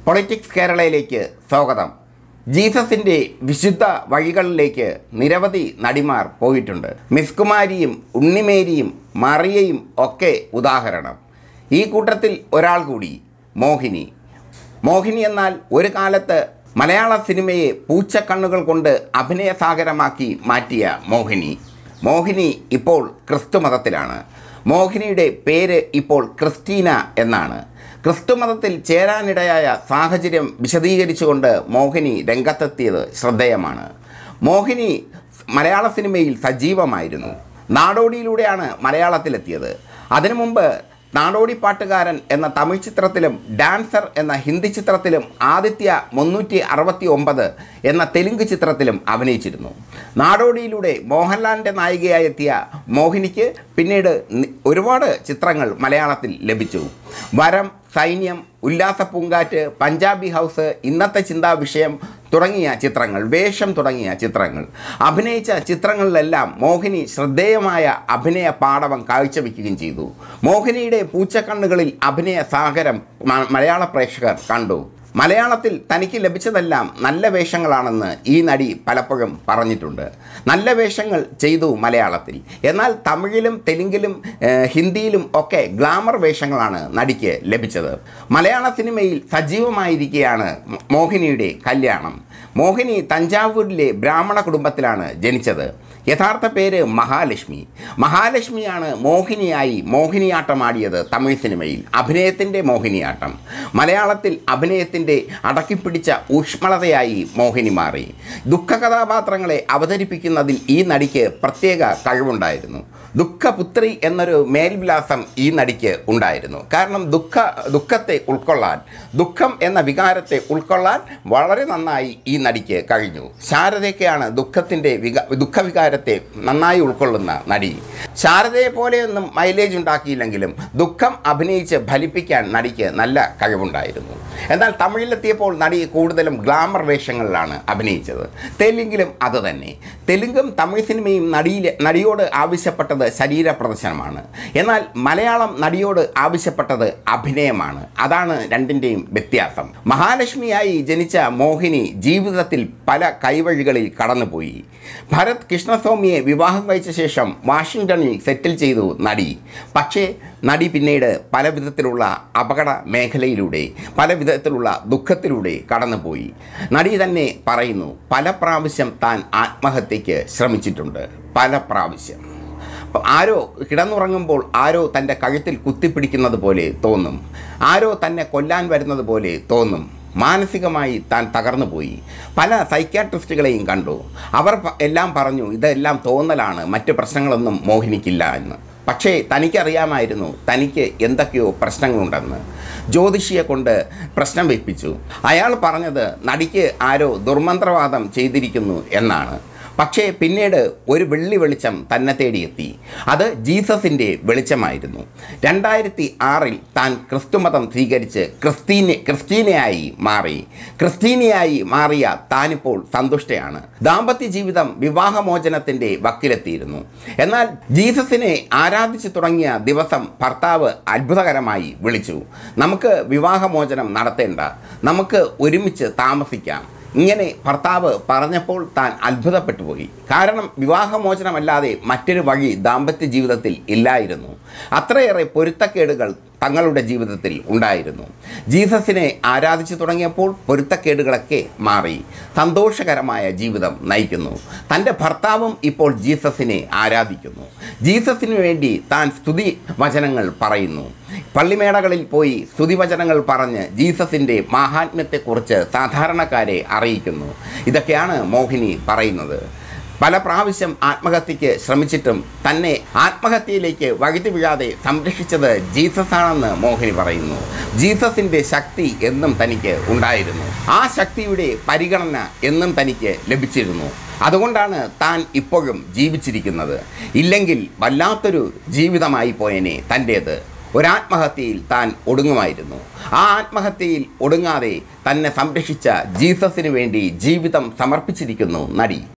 politics കേരളയിലേക്ക് സ്വാഗതം ജീസസിൻ്റെ വിശുദ്ധ വഴികളിലേക്ക് നിരവധി നടിമാർ പോയിട്ടുണ്ട് മിസ് കുമാരിയും ഉണ്ണിമേരിയും മറിയയും ഒക്കെ ഉദാഹരണം ഈ കൂട്ടത്തിൽ ഒരാൾ കൂടി മോഹിനി മോഹിനി എന്നാൽ ഒരു കാലത്ത് മലയാള സിനിമയെ പൂച്ചക്കണ്ണുകൾ കൊണ്ട് അഭിനയസാഗരമാക്കി മാറ്റിയ മോഹിനി മോഹിനി ഇപ്പോൾ ക്രിസ്തു മതത്തിലാണ് മോഹിനിയുടെ പേര് ഇപ്പോൾ ക്രിസ്റ്റീന എന്നാണ് ക്രിസ്തു മതത്തിൽ ചേരാനിടയായ സാഹചര്യം വിശദീകരിച്ചുകൊണ്ട് മോഹിനി രംഗത്തെത്തിയത് ശ്രദ്ധേയമാണ് മോഹിനി മലയാള സിനിമയിൽ സജീവമായിരുന്നു നാടോടിയിലൂടെയാണ് മലയാളത്തിലെത്തിയത് അതിനു മുമ്പ് നാടോടി പാട്ടുകാരൻ എന്ന തമിഴ് ചിത്രത്തിലും ഡാൻസർ എന്ന ഹിന്ദി ചിത്രത്തിലും ആദിത്യ മുന്നൂറ്റി അറുപത്തി ഒമ്പത് എന്ന തെലുങ്ക് ചിത്രത്തിലും അഭിനയിച്ചിരുന്നു നാടോടിയിലൂടെ മോഹൻലാലിൻ്റെ നായികയായി എത്തിയ മോഹിനിക്ക് പിന്നീട് നി- ഒരുപാട് ചിത്രങ്ങൾ മലയാളത്തിൽ ലഭിച്ചു വരം സൈന്യം ഉല്ലാസ പൂങ്കാറ്റ് പഞ്ചാബി ഹൗസ് ഇന്നത്തെ ചിന്താ വിഷയം തുടങ്ങിയ ചിത്രങ്ങൾ വേഷം തുടങ്ങിയ ചിത്രങ്ങൾ അഭിനയിച്ച ചിത്രങ്ങളിലെല്ലാം മോഹിനി ശ്രദ്ധേയമായ അഭിനയ പാടവം കാഴ്ചവെക്കുകയും ചെയ്തു മോഹിനിയുടെ പൂച്ചക്കണ്ണുകളിൽ അഭിനയ സാഗരം മ- മലയാള പ്രേക്ഷകർ കണ്ടു മലയാളത്തിൽ തനിക്ക് ലഭിച്ചതെല്ലാം നല്ല വേഷങ്ങളാണെന്ന് ഈ നടി പലപ്പോഴും പറഞ്ഞിട്ടുണ്ട് നല്ല വേഷങ്ങൾ ചെയ്തു മലയാളത്തിൽ എന്നാൽ തമിഴിലും തെലുങ്കിലും ഏഹ്, ഹിന്ദിയിലും ഒക്കെ ഗ്ലാമർ വേഷങ്ങളാണ് നടിക്ക് ലഭിച്ചത് മലയാള സിനിമയിൽ സജീവമായിരിക്കെയാണ് മോ- മോഹിനിയുടെ കല്യാണം മോഹിനി തഞ്ചാവൂരിലെ ബ്രാഹ്മണ കുടുംബത്തിലാണ് ജനിച്ചത് യഥാർത്ഥ പേര് മഹാലക്ഷ്മി മഹാലക്ഷ്മിയാണ് മോഹിനിയായി മോഹിനിയാട്ടമാടിയത് തമിഴ് സിനിമയിൽ അഭിനയത്തിൻ്റെ മോഹിനിയാട്ടം മലയാളത്തിൽ അഭിനയത്തിൻ്റെ അടക്കിപ്പിടിച്ച ഊഷ്മളതയായി മോഹിനി മാറി ദുഃഖകഥാപാത്രങ്ങളെ അവതരിപ്പിക്കുന്നതിൽ ഈ നടിക്ക് പ്രത്യേക കഴിവുണ്ടായിരുന്നു ദുഃഖപുത്രി എന്നൊരു മേൽവിലാസം ഈ നടിക്ക് ഉണ്ടായിരുന്നു കാരണം ദുഃഖ ദുഃഖത്തെ ഉൾക്കൊള്ളാൻ ദുഃഖം എന്ന വികാരത്തെ ഉൾക്കൊള്ളാൻ വളരെ നന്നായി ഈ നടിക്ക് കഴിഞ്ഞു ശാരദയൊക്കെയാണ് ദുഃഖത്തിൻ്റെ വിക ദുഃഖവികാരത്തെ നന്നായി ഉൾക്കൊള്ളുന്ന നടി ശാരദയെ പോലെയൊന്നും മൈലേജ് ഉണ്ടാക്കിയില്ലെങ്കിലും ദുഃഖം അഭിനയിച്ച് ഫലിപ്പിക്കാൻ നടിക്ക് നല്ല കഴിവുണ്ടായിരുന്നു എന്നാൽ തമിഴിലെത്തിയപ്പോൾ നടി കൂടുതലും ഗ്ലാമർ വേഷങ്ങളിലാണ് അഭിനയിച്ചത് തെലുങ്കിലും അതുതന്നെ തെലുങ്കും തമിഴ് സിനിമയും നടിയിലെ നടിയോട് ആവശ്യപ്പെട്ടത് ശരീര പ്രദർശനമാണ് എന്നാൽ മലയാളം നടിയോട് ആവശ്യപ്പെട്ടത് അഭിനയമാണ് അതാണ് രണ്ടിൻ്റെയും വ്യത്യാസം മഹാലക്ഷ്മിയായി ജനിച്ച മോഹിനി ജീവിതത്തിൽ പല കൈവഴികളിൽ കടന്നുപോയി ഭരത് കൃഷ്ണസ്വാമിയെ വിവാഹം കഴിച്ച ശേഷം വാഷിങ്ടണിൽ സെറ്റിൽ ചെയ്തു നടി പക്ഷേ നടി പിന്നീട് പല വിധത്തിലുള്ള അപകട മേഖലയിലൂടെ പല വിധത്തിലുള്ള ദുഃഖത്തിലൂടെ കടന്നുപോയി നടി തന്നെ പറയുന്നു പല പ്രാവശ്യം താൻ ആത്മഹത്യയ്ക്ക് ശ്രമിച്ചിട്ടുണ്ട് പല പ്രാവശ്യം അപ്പം ആരോ കിടന്നുറങ്ങുമ്പോൾ ആരോ തൻ്റെ കഴുത്തിൽ കുത്തിപ്പിടിക്കുന്നത് പോലെ തോന്നും ആരോ തന്നെ കൊല്ലാൻ വരുന്നത് പോലെ തോന്നും മാനസികമായി താൻ തകർന്നുപോയി പല സൈക്യാട്രിസ്റ്റുകളെയും കണ്ടു അവർ പ- എല്ലാം പറഞ്ഞു ഇതെല്ലാം തോന്നലാണ് മറ്റ് പ്രശ്നങ്ങളൊന്നും മോഹിനിക്കില്ല എന്ന് പക്ഷേ തനിക്കറിയാമായിരുന്നു തനിക്ക് എന്തൊക്കെയോ പ്രശ്നങ്ങളുണ്ടെന്ന് ജ്യോതിഷിയെ കൊണ്ട് പ്രശ്നം വെപ്പിച്ചു അയാൾ പറഞ്ഞത് നടിക്ക് ആരോ ദുർമന്ത്രവാദം ചെയ്തിരിക്കുന്നു എന്നാണ് പക്ഷേ പിന്നീട് ഒരു വെള്ളി വെളിച്ചം തന്നെ തേടിയെത്തി അത് ജീസസിൻ്റെ വെളിച്ചമായിരുന്നു രണ്ടായിരത്തി ആറിൽ താൻ ക്രിസ്തുമതം സ്വീകരിച്ച് ക്രിസ്തീനെ ക്രിസ്റ്റീനയായി മാറി ക്രിസ്റ്റീനയായി മാറിയ താനിപ്പോൾ സന്തുഷ്ടയാണ് ദാമ്പത്യ ജീവിതം വിവാഹമോചനത്തിൻ്റെ വക്കിലെത്തിയിരുന്നു എന്നാൽ ജീസസിനെ ആരാധിച്ചു തുടങ്ങിയ ദിവസം ഭർത്താവ് അത്ഭുതകരമായി വിളിച്ചു നമുക്ക് വിവാഹമോചനം നടത്തേണ്ട നമുക്ക് ഒരുമിച്ച് താമസിക്കാം ഇങ്ങനെ ഭർത്താവ് പറഞ്ഞപ്പോൾ താൻ അത്ഭുതപ്പെട്ടു പോയി കാരണം വിവാഹമോചനമല്ലാതെ മറ്റൊരു വഴി ദാമ്പത്യ ജീവിതത്തിൽ ഇല്ലായിരുന്നു അത്രയേറെ പൊരുത്തക്കേടുകൾ തങ്ങളുടെ ജീവിതത്തിൽ ഉണ്ടായിരുന്നു ജീസസിനെ ആരാധിച്ചു തുടങ്ങിയപ്പോൾ പൊരുത്തക്കേടുകളൊക്കെ മാറി സന്തോഷകരമായ ജീവിതം നയിക്കുന്നു തൻ്റെ ഭർത്താവും ഇപ്പോൾ ജീസസിനെ ആരാധിക്കുന്നു ജീസസിന് വേണ്ടി താൻ സ്തുതി വചനങ്ങൾ പറയുന്നു പള്ളിമേടകളിൽ പോയി സ്തുതിവചനങ്ങൾ പറഞ്ഞ് ജീസസിൻ്റെ മാഹാത്മ്യത്തെക്കുറിച്ച് സാധാരണക്കാരെ അറിയിക്കുന്നു ഇതൊക്കെയാണ് മോഹിനി പറയുന്നത് പല പ്രാവശ്യം ആത്മഹത്യയ്ക്ക് ശ്രമിച്ചിട്ടും തന്നെ ആത്മഹത്യയിലേക്ക് വഴുതി വീഴാതെ സംരക്ഷിച്ചത് ജീസസ് ആണെന്ന് മോഹിനി പറയുന്നു ജീസസിൻ്റെ ശക്തി എന്നും തനിക്ക് ഉണ്ടായിരുന്നു ആ ശക്തിയുടെ പരിഗണന എന്നും തനിക്ക് ലഭിച്ചിരുന്നു അതുകൊണ്ടാണ് താൻ ഇപ്പോഴും ജീവിച്ചിരിക്കുന്നത് ഇല്ലെങ്കിൽ വല്ലാത്തൊരു ജീവിതമായി പോയനെ തൻ്റേത് ഒരാത്മഹത്യയിൽ താൻ ഒടുങ്ങുമായിരുന്നു ആ ആത്മഹത്യയിൽ ഒടുങ്ങാതെ തന്നെ സംരക്ഷിച്ച ജീസസിന് വേണ്ടി ജീവിതം സമർപ്പിച്ചിരിക്കുന്നു നടി